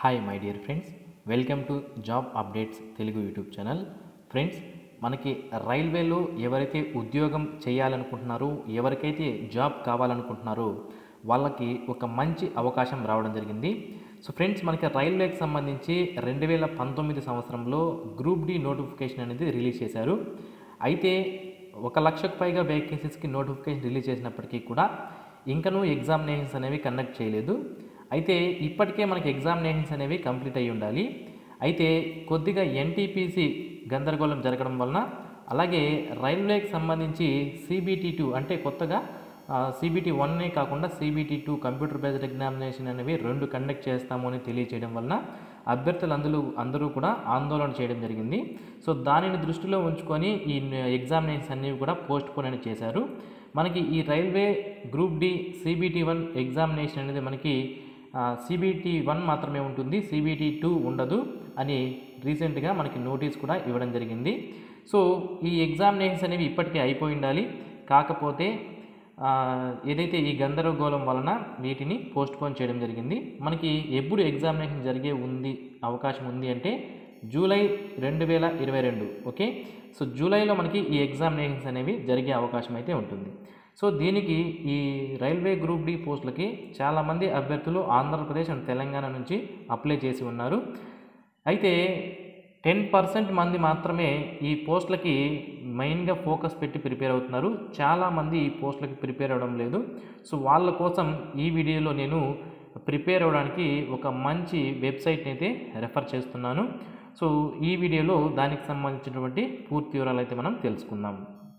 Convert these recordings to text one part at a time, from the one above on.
hi my dear friends welcome to job updates Telugu YouTube channel friends మనకి రైల్వేలో ఎవరైతే ఉద్యోగం చేయాలనుకుంటున్నారో ఎవరికైతే జాబ్ కావాలనుకుంటున్నారో వాళ్ళకి ఒక మంచి అవకాశం రావడం జరిగింది సో ఫ్రెండ్స్ మనకి రైల్వేకి సంబంధించి రెండు వేల పంతొమ్మిది సంవత్సరంలో గ్రూప్ డి నోటిఫికేషన్ అనేది రిలీజ్ చేశారు అయితే ఒక లక్షకు పైగా వేకెన్సీస్కి నోటిఫికేషన్ రిలీజ్ చేసినప్పటికీ కూడా ఇంకనూ ఎగ్జామినేషన్స్ అనేవి కండక్ట్ చేయలేదు అయితే ఇప్పటికే మనకి ఎగ్జామినేషన్స్ అనేవి కంప్లీట్ అయ్యి ఉండాలి అయితే కొద్దిగా ఎన్టీపీసీ గందరగోళం జరగడం వలన అలాగే రైల్వేకి సంబంధించి సిబిటీ టూ అంటే కొత్తగా సిబిటీ వన్నే కాకుండా CBT two computer based examination అనేవి రెండు కండక్ట్ చేస్తాము అని తెలియచేయడం వలన అభ్యర్థులు అందరూ అందరూ కూడా ఆందోళన చేయడం జరిగింది సో దానిని దృష్టిలో ఉంచుకొని ఈ ఎగ్జామినేషన్స్ అనేవి కూడా పోస్ట్ పోన్ అనేది చేశారు మనకి ఈ railway group D CBT one examination అనేది మనకి సిబిటీ వన్ మాత్రమే ఉంటుంది సిబిటీ టూ ఉండదు అని రీసెంట్గా మనకి నోటీస్ కూడా ఇవ్వడం జరిగింది సో ఈ ఎగ్జామినేషన్స్ అనేవి ఇప్పటికే అయిపోయి ఉండాలి కాకపోతే ఆ, ఏదైతే ఈ గందరగోళం వలన వీటిని పోస్ట్ పోన్ చేయడం జరిగింది మనకి ఎప్పుడు ఎగ్జామినేషన్ జరిగే ఉంది అవకాశం ఉంది అంటే జూలై రెండు వేల ఇరవై రెండు ఓకే సో జూలైలో మనకి ఈ ఎగ్జామినేషన్స్ అనేవి జరిగే అవకాశం అయితే ఉంటుంది సో దీనికి ఈ రైల్వే గ్రూప్ డి పోస్టులకి చాలామంది అభ్యర్థులు ఆంధ్రప్రదేశ్ అండ్ తెలంగాణ నుంచి అప్లై చేసి ఉన్నారు అయితే టెన్ పర్సెంట్ మంది మాత్రమే ఈ పోస్టులకి మెయిన్గా ఫోకస్ పెట్టి ప్రిపేర్ అవుతున్నారు చాలామంది ఈ పోస్టులకి ప్రిపేర్ అవ్వడం లేదు సో వాళ్ళ కోసం ఈ వీడియోలో నేను ప్రిపేర్ అవ్వడానికి ఒక మంచి వెబ్సైట్ని అయితే రెఫర్ చేస్తున్నాను సో ఈ వీడియోలో దానికి సంబంధించినటువంటి పూర్తి వివరాలు అయితే మనం తెలుసుకుందాం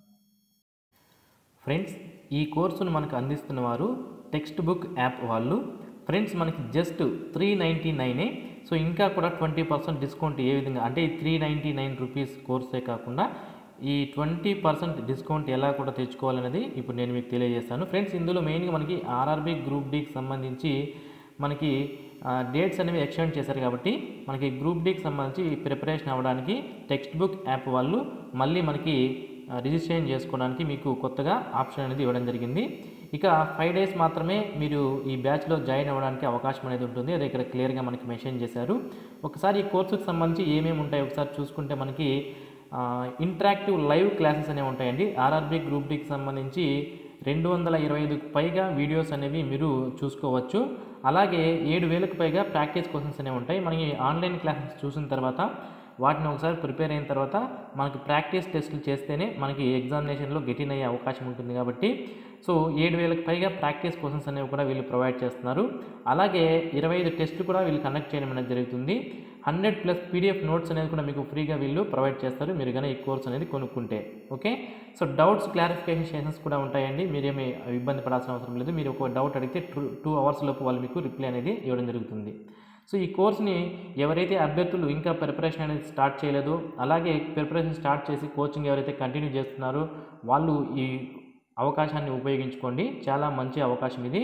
ఫ్రెండ్స్ ఈ కోర్సును మనకు అందిస్తున్న వారు టెక్స్ట్ బుక్ యాప్ వాళ్ళు ఫ్రెండ్స్ మనకి జస్ట్ త్రీ నైంటీ నైనే సో ఇంకా కూడా ట్వంటీ పర్సెంట్ డిస్కౌంట్ ఏ విధంగా అంటే ఈ త్రీ నైంటీ నైన్ రూపీస్ కోర్సే కాకుండా ఈ ట్వంటీ పర్సెంట్ డిస్కౌంట్ ఎలా కూడా తెచ్చుకోవాలనేది ఇప్పుడు నేను మీకు తెలియజేస్తాను ఫ్రెండ్స్ ఇందులో మెయిన్గా మనకి ఆర్ఆర్బి గ్రూప్ డికి సంబంధించి మనకి డేట్స్ అనేవి ఎక్స్టెండ్ చేశారు కాబట్టి మనకి గ్రూప్ డికి సంబంధించి ప్రిపరేషన్ అవ్వడానికి టెక్స్ట్ బుక్ యాప్ వాళ్ళు మళ్ళీ మనకి రిజిస్ట్రేషన్ చేసుకోవడానికి మీకు కొత్తగా ఆప్షన్ అనేది ఇవ్వడం జరిగింది ఇక ఫైవ్ డేస్ మాత్రమే మీరు ఈ బ్యాచ్లో జాయిన్ అవ్వడానికి అవకాశం అనేది ఉంటుంది అది ఇక్కడ క్లియర్గా మనకి మెన్షన్ చేశారు ఒకసారి ఈ కోర్సుకు సంబంధించి ఏమేమి ఉంటాయి ఒకసారి చూసుకుంటే మనకి ఇంటరాక్టివ్ లైవ్ క్లాసెస్ అనేవి ఉంటాయండి ఆర్ఆర్బి గ్రూప్ డికి సంబంధించి రెండు వందల ఇరవై ఐదుకు పైగా వీడియోస్ అనేవి మీరు చూసుకోవచ్చు అలాగే ఏడు వేలకు పైగా ప్రాక్టీస్ క్వశ్చన్స్ అనేవి ఉంటాయి మనకి ఆన్లైన్ క్లాసెస్ చూసిన తర్వాత వాటిని ఒకసారి ప్రిపేర్ అయిన తర్వాత మనకి ప్రాక్టీస్ టెస్టులు చేస్తేనే మనకి ఎగ్జామినేషన్లో గెటిన్ అయ్యే అవకాశం ఉంటుంది కాబట్టి సో ఏడు వేలకు పైగా ప్రాక్టీస్ క్వశ్చన్స్ అనేవి కూడా వీళ్ళు ప్రొవైడ్ చేస్తున్నారు అలాగే ఇరవై ఐదు టెస్టులు కూడా వీళ్ళు కండక్ట్ చేయడం అనేది జరుగుతుంది హండ్రెడ్ ప్లస్ పీడిఎఫ్ నోట్స్ అనేది కూడా మీకు ఫ్రీగా వీళ్ళు ప్రొవైడ్ చేస్తారు మీరు కానీ ఈ కోర్స్ అనేది కొనుక్కుంటే okay so doubts clarification sessions కూడా ఉంటాయండి మీరేమి ఇబ్బంది పడాల్సిన అవసరం లేదు మీరు ఒక డౌట్ అడిగితే టూ టూ అవర్స్ లోపు వాళ్ళు మీకు రిప్లై అనేది ఇవ్వడం జరుగుతుంది సో ఈ కోర్స్ని ఎవరైతే అభ్యర్థులు ఇంకా ప్రిపరేషన్ అనేది స్టార్ట్ చేయలేదో అలాగే ప్రిపరేషన్ స్టార్ట్ చేసి కోచింగ్ ఎవరైతే కంటిన్యూ చేస్తున్నారో వాళ్ళు ఈ అవకాశాన్ని ఉపయోగించుకోండి చాలా మంచి అవకాశం ఇది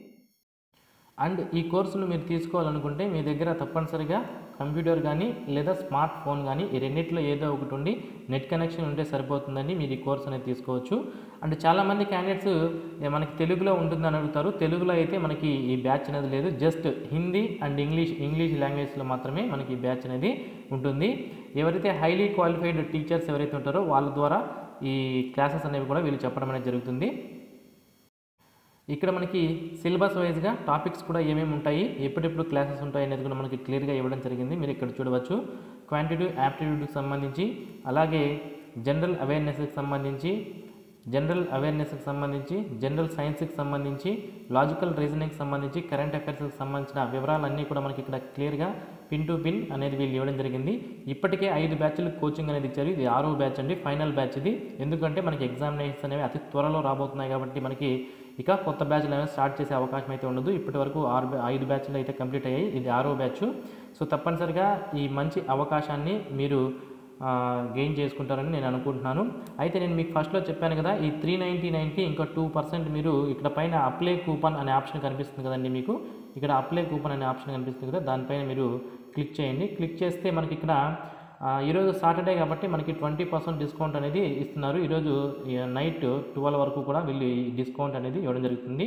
అండ్ ఈ కోర్సును మీరు తీసుకోవాలనుకుంటే మీ దగ్గర తప్పనిసరిగా కంప్యూటర్ కానీ లేదా స్మార్ట్ ఫోన్ కానీ ఈ రెండిట్లో ఏదో ఒకటి ఉండి నెట్ కనెక్షన్ ఉంటే సరిపోతుందండి మీరు ఈ కోర్స్ అనేది తీసుకోవచ్చు అండ్ చాలామంది క్యాండిడేట్స్ ఏ, మనకి తెలుగులో ఉంటుందని అడుగుతారు తెలుగులో అయితే మనకి ఈ బ్యాచ్ అనేది లేదు just Hindi and English English లాంగ్వేజ్లో మాత్రమే మనకి ఈ బ్యాచ్ అనేది ఉంటుంది ఎవరైతే హైలీ క్వాలిఫైడ్ టీచర్స్ ఎవరైతే ఉంటారో వాళ్ళ ద్వారా ఈ క్లాసెస్ అనేవి కూడా వీళ్ళు చెప్పడం అనేది జరుగుతుంది ఇక్కడ మనకి సిలబస్ వైజ్గా టాపిక్స్ కూడా ఏమేమి ఉంటాయి ఎప్పుడెప్పుడు క్లాసెస్ ఉంటాయి అనేది కూడా మనకి క్లియర్గా ఇవ్వడం జరిగింది మీరు ఇక్కడ చూడవచ్చు క్వాంటిటివ్ యాప్టిట్యూడ్కి సంబంధించి అలాగే జనరల్ అవేర్నెస్కి సంబంధించి జనరల్ అవేర్నెస్కి సంబంధించి జనరల్ సైన్స్కి సంబంధించి లాజికల్ రీజనింగ్కి సంబంధించి కరెంట్ అఫైర్స్కి సంబంధించిన వివరాలన్నీ కూడా మనకి ఇక్కడ క్లియర్గా పిన్ టు పిన్ అనేది వీళ్ళు ఇవ్వడం జరిగింది ఇప్పటికే ఐదు బ్యాచ్లు కోచింగ్ అనేది ఇచ్చారు ఇది ఆరో బ్యాచ్ అండి ఫైనల్ బ్యాచ్ ఇది ఎందుకంటే మనకి ఎగ్జామినేషన్స్ అనేవి అతి త్వరలో రాబోతున్నాయి కాబట్టి మనకి ఇక కొత్త బ్యాచ్లు అనేవి స్టార్ట్ చేసే అవకాశం అయితే ఉండదు ఇప్పటి వరకు ఆరు బ్యా- ఐదు బ్యాచ్లు అయితే కంప్లీట్ అయ్యాయి ఇది ఆరో బ్యాచ్ సో తప్పనిసరిగా ఈ మంచి అవకాశాన్ని మీరు గెయిన్ చేసుకుంటారని నేను అనుకుంటున్నాను అయితే నేను మీకు ఫస్ట్లో చెప్పాను కదా ఈ త్రీ నైంటీ నైన్కి ఇంకా టూ పర్సెంట్ మీరు ఇక్కడ పైన అప్లై కూపన్ అనే ఆప్షన్ కనిపిస్తుంది కదండి మీకు ఇక్కడ అప్లై కూపన్ అనే ఆప్షన్ కనిపిస్తుంది కదా దానిపైన మీరు క్లిక్ చేయండి క్లిక్ చేస్తే మనకి ఇక్కడ ఆ, ఈరోజు సాటర్డే కాబట్టి మనకి ట్వంటీ పర్సెంట్ డిస్కౌంట్ అనేది ఇస్తున్నారు ఈరోజు నైట్ ట్వెల్వ్ వరకు కూడా వీళ్ళు ఈ డిస్కౌంట్ అనేది ఇవ్వడం జరుగుతుంది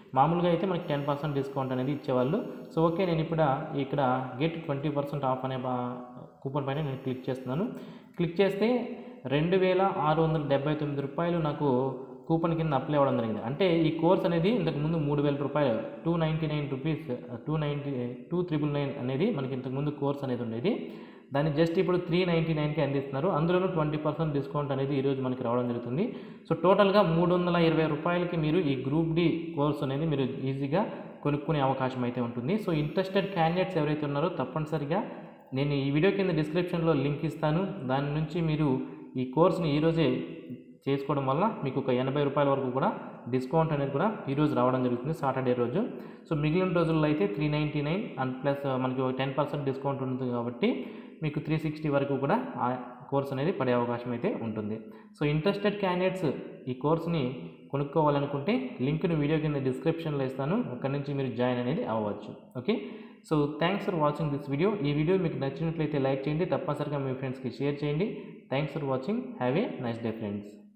మామూలుగా అయితే మనకి టెన్ పర్సెంట్ డిస్కౌంట్ అనేది ఇచ్చేవాళ్ళు సో ఓకే నేను ఇప్పుడు ఇక్కడ గెట్ ట్వంటీ పర్సెంట్ ఆఫ్ అనే కూపన్ పైన నేను క్లిక్ చేస్తున్నాను క్లిక్ చేస్తే రెండు వేల ఆరు వందల డెబ్బై తొమ్మిది రూపాయలు నాకు కూపన్ కింద అప్లై అవ్వడం జరిగింది అంటే ఈ కోర్స్ అనేది ఇంతకుముందు మూడు వేల రూపాయలు two ninety nine rupees two ninety two triple nine అనేది మనకి ఇంతకుముందు కోర్స్ అనేది ఉండేది దాన్ని జస్ట్ ఇప్పుడు త్రీ నైంటీ నైన్కి అందిస్తున్నారు అందులోనూ ట్వంటీ పర్సెంట్ డిస్కౌంట్ అనేది ఈరోజు మనకి రావడం జరుగుతుంది సో టోటల్గా మూడు వందల ఇరవై రూపాయలకి మీరు ఈ గ్రూప్ డి కోర్స్ అనేది మీరు ఈజీగా కొనుక్కునే అవకాశం అయితే ఉంటుంది సో ఇంట్రెస్టెడ్ క్యాండిడేట్స్ ఎవరైతే ఉన్నారో తప్పనిసరిగా నేను ఈ వీడియో కింద డిస్క్రిప్షన్లో లింక్ ఇస్తాను దాని నుంచి మీరు ఈ కోర్స్ని ఈరోజే చేసుకోవడం వల్ల మీకు ఒక ఎనభై రూపాయల వరకు కూడా డిస్కౌంట్ అనేది కూడా ఈరోజు రావడం జరుగుతుంది సాటర్డే రోజు సో మిగిలిన రోజుల్లో అయితే three ninety nine and plus మనకి టెన్ పర్సెంట్ డిస్కౌంట్ ఉంటుంది కాబట్టి మీకు త్రీ సిక్స్టీ వరకు కూడా ఆ కోర్స్ అనేది పడే అవకాశం అయితే ఉంటుంది సో ఇంట్రెస్టెడ్ క్యాండిడేట్స్ ఈ కోర్స్ని కొనుక్కోవాలనుకుంటే లింక్ను వీడియో కింద డిస్క్రిప్షన్లో ఇస్తాను అక్కడి నుంచి మీరు జాయిన్ అనేది అవ్వచ్చు okay so thanks for watching this video ఈ వీడియో మీకు నచ్చినట్లయితే లైక్ చేయండి తప్పనిసరిగా మీ ఫ్రెండ్స్కి షేర్ చేయండి thanks for watching have a nice day friends